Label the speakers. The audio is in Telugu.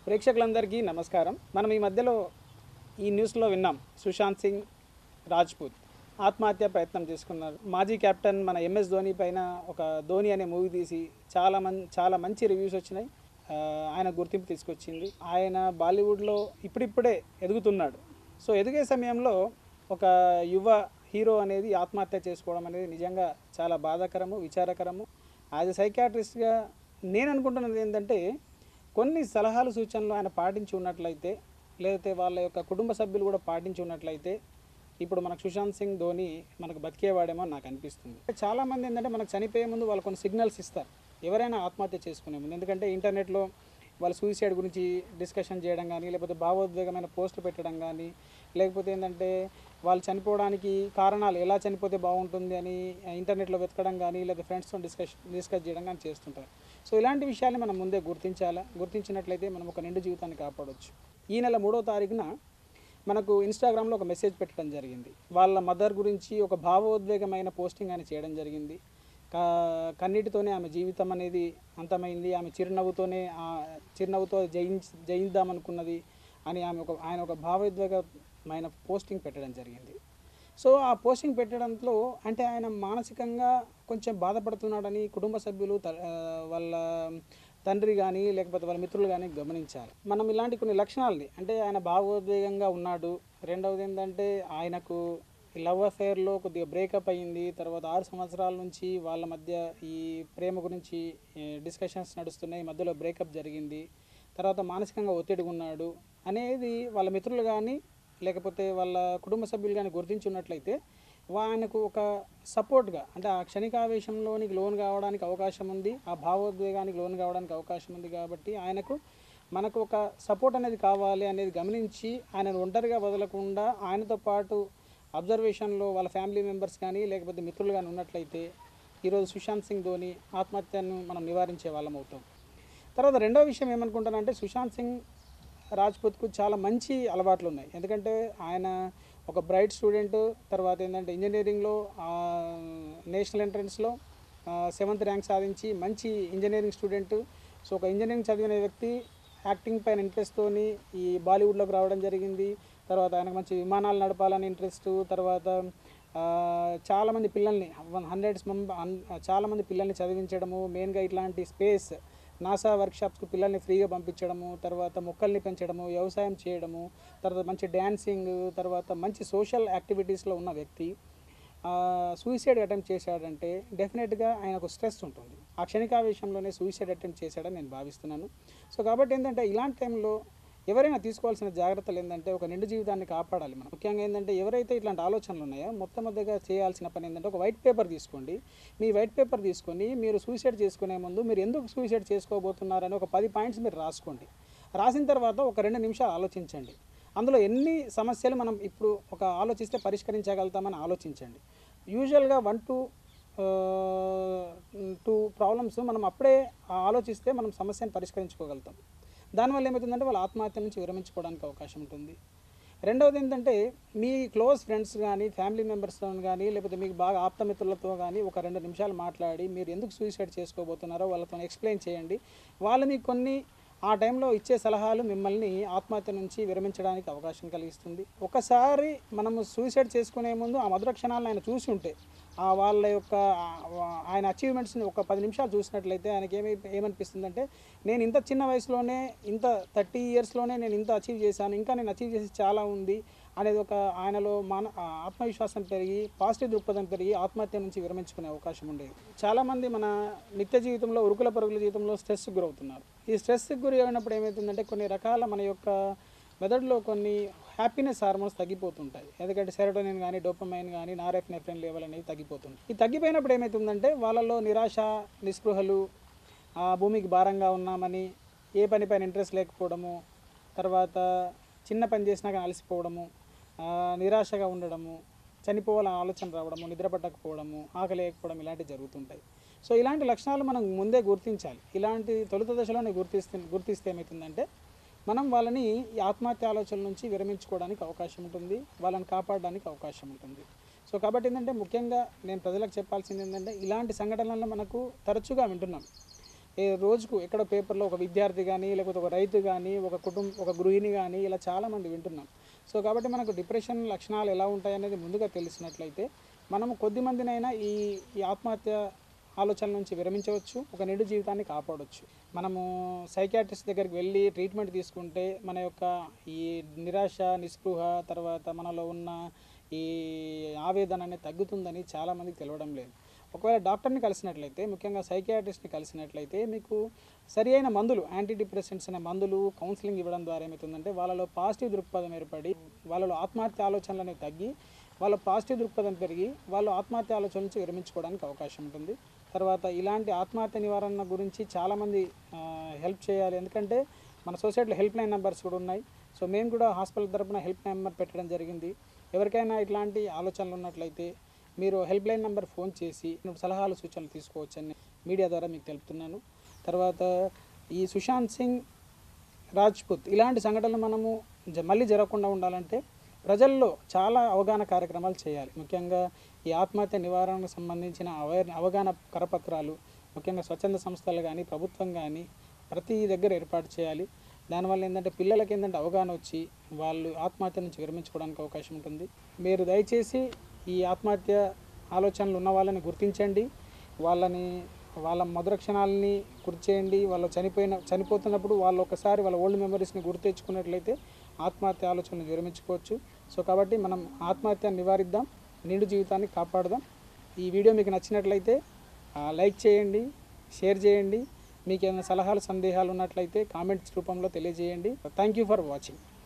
Speaker 1: ప్రేక్షకులందరికీ నమస్కారం మనం ఈ మధ్యలో ఈ న్యూస్లో విన్నాం సుశాంత్ సింగ్ రాజ్పూత్ ఆత్మహత్య ప్రయత్నం చేసుకున్నారు మాజీ కెప్టెన్ మన ఎంఎస్ ధోని పైన ఒక ధోని అనే మూవీ తీసి చాలా మం చాలా మంచి రివ్యూస్ వచ్చినాయి ఆ, ఆయన గుర్తింపు తీసుకొచ్చింది ఆయన బాలీవుడ్లో ఇప్పుడిప్పుడే ఎదుగుతున్నాడు సో ఎదిగే సమయంలో ఒక యువ హీరో అనేది ఆత్మహత్య చేసుకోవడం అనేది నిజంగా చాలా బాధాకరము విచారకరము యాజ్ ఎ సైకాట్రిస్ట్గా నేను అనుకుంటున్నది ఏంటంటే కొన్ని సలహాలు సూచనలు ఆయన పాటించి ఉన్నట్లయితే లేకపోతే వాళ్ళ యొక్క కుటుంబ సభ్యులు కూడా పాటించి ఉన్నట్లయితే ఇప్పుడు మనకు సుశాంత్ సింగ్ ధోని మనకు బతికేవాడేమో అని నాకు అనిపిస్తుంది చాలామంది ఏంటంటే మనకు చనిపోయే ముందు వాళ్ళు కొన్ని సిగ్నల్స్ ఇస్తారు ఎవరైనా ఆత్మహత్య చేసుకునే ముందు ఎందుకంటే ఇంటర్నెట్లో వాళ్ళు సూసైడ్ గురించి డిస్కషన్ చేయడం కానీ లేకపోతే భావోద్వేగమైన పోస్టులు పెట్టడం కానీ లేకపోతే ఏంటంటే వాళ్ళు చనిపోవడానికి కారణాలు ఎలా చనిపోతే బాగుంటుంది అని ఇంటర్నెట్లో వెతకడం కానీ లేదా ఫ్రెండ్స్తో డిస్కస్ డిస్కస్ చేయడం కానీ చేస్తుంటారు సో ఇలాంటి విషయాన్ని మనం ముందే గుర్తించాలా గుర్తించినట్లయితే మనం ఒక నిండు జీవితాన్ని కాపాడవచ్చు ఈ నెల మూడో తారీఖున మనకు ఇన్స్టాగ్రామ్లో ఒక మెసేజ్ పెట్టడం జరిగింది వాళ్ళ మదర్ గురించి ఒక భావోద్వేగమైన పోస్టింగ్ ఆయన చేయడం జరిగింది క- కన్నీటితోనే ఆమె జీవితం అనేది అంతమైంది ఆమె చిరునవ్వుతోనే ఆ చిరునవ్వుతో జయించి జయిద్దామనుకున్నది అని ఆమె ఒక ఆయన ఒక భావోద్వేగమైన పోస్టింగ్ పెట్టడం జరిగింది సో ఆ పోస్టింగ్ పెట్టడంలో అంటే ఆయన మానసికంగా కొంచెం బాధపడుతున్నాడని కుటుంబ సభ్యులు త- ఆ, వాళ్ళ తండ్రి కానీ లేకపోతే వాళ్ళ మిత్రులు కానీ గమనించాలి మనం ఇలాంటి కొన్ని లక్షణాలని అంటే ఆయన భావోద్వేగంగా ఉన్నాడు రెండవది ఏంటంటే ఆయనకు లవ్ అఫేర్లో కొద్దిగా బ్రేకప్ అయ్యింది తర్వాత ఆరు సంవత్సరాల నుంచి వాళ్ళ మధ్య ఈ ప్రేమ గురించి డిస్కషన్స్ నడుస్తున్నాయి మధ్యలో బ్రేకప్ జరిగింది తర్వాత మానసికంగా ఒత్తిడిగా ఉన్నాడు అనేది వాళ్ళ మిత్రులు కానీ లేకపోతే వాళ్ళ కుటుంబ సభ్యులు కానీ గుర్తించున్నట్లయితే ఆయనకు ఒక సపోర్ట్గా అంటే ఆ క్షణికావేశంలోనికి లోన్ కావడానికి అవకాశం ఉంది ఆ భావోద్వేగానికి లోన్ కావడానికి అవకాశం ఉంది కాబట్టి ఆయనకు మనకు ఒక సపోర్ట్ అనేది కావాలి అనేది గమనించి ఆయనను ఒంటరిగా వదలకుండా ఆయనతో పాటు అబ్జర్వేషన్లో వాళ్ళ ఫ్యామిలీ మెంబర్స్ కానీ లేకపోతే మిత్రులు కానీ ఉన్నట్లయితే ఈరోజు సుశాంత్ సింగ్ ధోని ఆత్మహత్యను మనం నివారించే వాళ్ళం అవుతాం తర్వాత రెండో విషయం ఏమనుకుంటానంటే సుశాంత్ సింగ్ రాజ్పూత్కు చాలా మంచి అలవాట్లు ఉన్నాయి ఎందుకంటే ఆయన ఒక బ్రైట్ స్టూడెంట్ తర్వాత ఏంటంటే ఇంజనీరింగ్లో నేషనల్ ఎంట్రన్స్లో సెవెంత్ ర్యాంక్ సాధించి మంచి ఇంజనీరింగ్ స్టూడెంట్ సో ఒక ఇంజనీరింగ్ చదివిన వ్యక్తి యాక్టింగ్ పైన ఇంట్రెస్ట్తోని ఈ బాలీవుడ్లోకి రావడం జరిగింది తర్వాత ఆయనకు మంచి విమానాలు నడపాలని ఇంట్రెస్ట్ తర్వాత ఆ, చాలామంది పిల్లల్ని వన్ హండ్రెడ్స్ మెంబ చాలామంది పిల్లల్ని చదివించడము మెయిన్గా ఇట్లాంటి స్పేస్ నాసా వర్క్షాప్స్కి పిల్లల్ని ఫ్రీగా పంపించడము తర్వాత మొక్కల్ని పెంచడము వ్యవసాయం చేయడము తర్వాత మంచి డ్యాన్సింగ్ తర్వాత మంచి సోషల్ యాక్టివిటీస్లో ఉన్న వ్యక్తి సూసైడ్ అటెంప్ట్ చేశాడంటే డెఫినెట్గా ఆయనకు స్ట్రెస్ ఉంటుంది ఆ క్షణికావేశంలోనే సూసైడ్ అటెంప్ట్ చేశాడని నేను భావిస్తున్నాను సో కాబట్టి ఏంటంటే ఇలాంటి టైంలో ఎవరైనా తీసుకోవాల్సిన జాగ్రత్తలు ఏంటంటే ఒక నిండు జీవితాన్ని కాపాడాలి మనం ముఖ్యంగా ఏంటంటే ఎవరైతే ఇట్లాంటి ఆలోచనలు ఉన్నాయో మొట్టమొదటిగా చేయాల్సిన పని ఏంటంటే ఒక వైట్ పేపర్ తీసుకోండి మీ వైట్ పేపర్ తీసుకొని మీరు సూసైడ్ చేసుకునే ముందు మీరు ఎందుకు సూసైడ్ చేసుకోబోతున్నారని ఒక పది పాయింట్స్ మీరు రాసుకోండి రాసిన తర్వాత ఒక రెండు నిమిషాలు ఆలోచించండి అందులో ఎన్ని సమస్యలు మనం ఇప్పుడు ఒక ఆలోచిస్తే పరిష్కరించగలుగుతామని ఆలోచించండి యూజువల్గా వన్ టు టూ ప్రాబ్లమ్స్ మనం అప్పుడే ఆలోచిస్తే మనం సమస్యను పరిష్కరించుకోగలుగుతాం దానివల్ల ఏమవుతుందంటే వాళ్ళ ఆత్మహత్య నుంచి విరమించుకోవడానికి అవకాశం ఉంటుంది రెండవది ఏంటంటే మీ క్లోజ్ ఫ్రెండ్స్ కానీ ఫ్యామిలీ మెంబర్స్తో కానీ లేకపోతే మీకు బాగా ఆప్తమిత్రులతో కానీ ఒక రెండు నిమిషాలు మాట్లాడి మీరు ఎందుకు సూసైడ్ చేసుకోబోతున్నారో వాళ్ళతో ఎక్స్ప్లెయిన్ చేయండి వాళ్ళు మీకు కొన్ని ఆ టైంలో ఇచ్చే సలహాలు మిమ్మల్ని ఆత్మహత్య నుంచి విరమించడానికి అవకాశం కలిగిస్తుంది ఒకసారి మనము సూసైడ్ చేసుకునే ముందు ఆ మధుర క్షణాలను ఆయన చూసి ఉంటే ఆ వాళ్ళ యొక్క ఆ- ఆయన అచీవ్మెంట్స్ని ఒక పది నిమిషాలు చూసినట్లయితే ఆయనకి ఏమై ఏమనిపిస్తుందంటే నేను ఇంత చిన్న వయసులోనే ఇంత థర్టీ ఇయర్స్లోనే నేను ఇంత అచీవ్ చేశాను ఇంకా నేను అచీవ్ చేసి చాలా ఉంది అనేది ఒక ఆయనలో మాన ఆ ఆత్మవిశ్వాసం పెరిగి పాజిటివ్ దృక్పథం పెరిగి ఆత్మహత్య నుంచి విరమించుకునే అవకాశం ఉండేది చాలామంది మన నిత్య జీవితంలో ఉరుకుల పరుగుల జీవితంలో స్ట్రెస్కి గురవుతున్నారు ఈ స్ట్రెస్కి గురి అయినప్పుడు ఏమవుతుందంటే కొన్ని రకాల మన యొక్క మెదడులో కొన్ని హ్యాపీనెస్ హార్మోన్స్ తగ్గిపోతుంటాయి ఎందుకంటే సెరటోనిన్ కానీ డోపమైన్ కానీ నారెఫ్నెఫ్రిన్ లెవెల్ అనేవి తగ్గిపోతుంది ఈ తగ్గిపోయినప్పుడు ఏమవుతుందంటే వాళ్ళలో నిరాశ నిస్పృహలు ఆ భూమికి భారంగా ఉన్నామని ఏ పని పైన ఇంట్రెస్ట్ లేకపోవడము తర్వాత చిన్న పని చేసినా కానీ అలసిపోవడము ఆ, నిరాశగా ఉండడము చనిపోవాలని ఆలోచన రావడము నిద్ర పట్టకపోవడము ఆకలి లేకపోవడం ఇలాంటివి జరుగుతుంటాయి సో ఇలాంటి లక్షణాలు మనం ముందే గుర్తించాలి ఇలాంటి తొలుత దశలోనే గుర్తిస్తే గుర్తిస్తే ఏమవుతుందంటే మనం వాళ్ళని ఈ ఆత్మహత్య ఆలోచనల నుంచి విరమించుకోవడానికి అవకాశం ఉంటుంది వాళ్ళని కాపాడడానికి అవకాశం ఉంటుంది సో కాబట్టి ఏంటంటే ముఖ్యంగా నేను ప్రజలకు చెప్పాల్సింది ఏంటంటే ఇలాంటి సంఘటనలను మనకు తరచుగా వింటున్నాం ఏ రోజుకు ఎక్కడ పేపర్లో ఒక విద్యార్థి కానీ లేకపోతే ఒక రైతు కానీ ఒక కుటుంబం ఒక గృహిణి కానీ ఇలా చాలామంది వింటున్నాం సో కాబట్టి మనకు డిప్రెషన్ లక్షణాలు ఎలా ఉంటాయనేది ముందుగా తెలిసినట్లయితే మనము కొద్ది మందినైనా ఈ ఈ ఆత్మహత్య ఆలోచనల నుంచి విరమించవచ్చు ఒక నిండు జీవితాన్ని కాపాడవచ్చు మనము సైకాట్రిస్ట్ దగ్గరికి వెళ్ళి ట్రీట్మెంట్ తీసుకుంటే మన యొక్క ఈ నిరాశ నిస్పృహ తర్వాత మనలో ఉన్న ఈ ఆవేదన అనేది తగ్గుతుందని చాలామందికి తెలవడం లేదు ఒకవేళ డాక్టర్ని కలిసినట్లయితే ముఖ్యంగా సైకియాట్రిస్ట్ని కలిసినట్లయితే మీకు సరి అయిన మందులు యాంటీ డిప్రెసెంట్స్ అనే మందులు కౌన్సిలింగ్ ఇవ్వడం ద్వారా ఏమవుతుందంటే వాళ్ళలో పాజిటివ్ దృక్పథం ఏర్పడి వాళ్ళలో ఆత్మహత్య ఆలోచనలు అనేవి తగ్గి వాళ్ళ పాజిటివ్ దృక్పథం పెరిగి వాళ్ళు ఆత్మహత్య ఆలోచన నుంచి విరమించుకోవడానికి అవకాశం ఉంటుంది తర్వాత ఇలాంటి ఆత్మహత్య నివారణ గురించి చాలామంది హెల్ప్ చేయాలి ఎందుకంటే మన సొసైటీలో హెల్ప్ లైన్ నెంబర్స్ కూడా ఉన్నాయి సో మేము కూడా హాస్పిటల్ తరపున హెల్ప్ నెంబర్ పెట్టడం జరిగింది ఎవరికైనా ఇట్లాంటి ఆలోచనలు ఉన్నట్లయితే మీరు హెల్ప్ లైన్ నెంబర్ ఫోన్ చేసి సలహాలు సూచనలు తీసుకోవచ్చని మీడియా ద్వారా మీకు తెలుపుతున్నాను తర్వాత ఈ సుశాంత్ సింగ్ రాజ్పుత్ ఇలాంటి సంఘటనలు మనము జ- మళ్ళీ జరగకుండా ఉండాలంటే ప్రజల్లో చాలా అవగాహన కార్యక్రమాలు చేయాలి ముఖ్యంగా ఈ ఆత్మహత్య నివారణకు సంబంధించిన అవేర్ అవగాహన కరపత్రాలు ముఖ్యంగా స్వచ్ఛంద సంస్థలు కానీ ప్రభుత్వం కానీ ప్రతి దగ్గర ఏర్పాటు చేయాలి దానివల్ల ఏంటంటే పిల్లలకి ఏంటంటే అవగాహన వచ్చి వాళ్ళు ఆత్మహత్య నుంచి విరమించుకోవడానికి అవకాశం ఉంటుంది మీరు దయచేసి ఈ ఆత్మహత్య ఆలోచనలు ఉన్న వాళ్ళని గుర్తించండి వాళ్ళని వాళ్ళ మధుర క్షణాలని గుర్తు చేయండి వాళ్ళు చనిపోయిన చనిపోతున్నప్పుడు వాళ్ళు ఒకసారి వాళ్ళ ఓల్డ్ మెమరీస్ని గుర్తు తెచ్చుకున్నట్లయితే ఆత్మహత్య ఆలోచనలు విరమించుకోవచ్చు సో కాబట్టి మనం ఆత్మహత్య నివారిద్దాం నిండు జీవితాన్ని కాపాడదాం ఈ వీడియో మీకు నచ్చినట్లయితే ఆ, లైక్ చేయండి షేర్ చేయండి మీకు ఏమైనా సలహాలు సందేహాలు ఉన్నట్లయితే కామెంట్స్ రూపంలో తెలియజేయండి థ్యాంక్ యూ ఫర్ వాచింగ్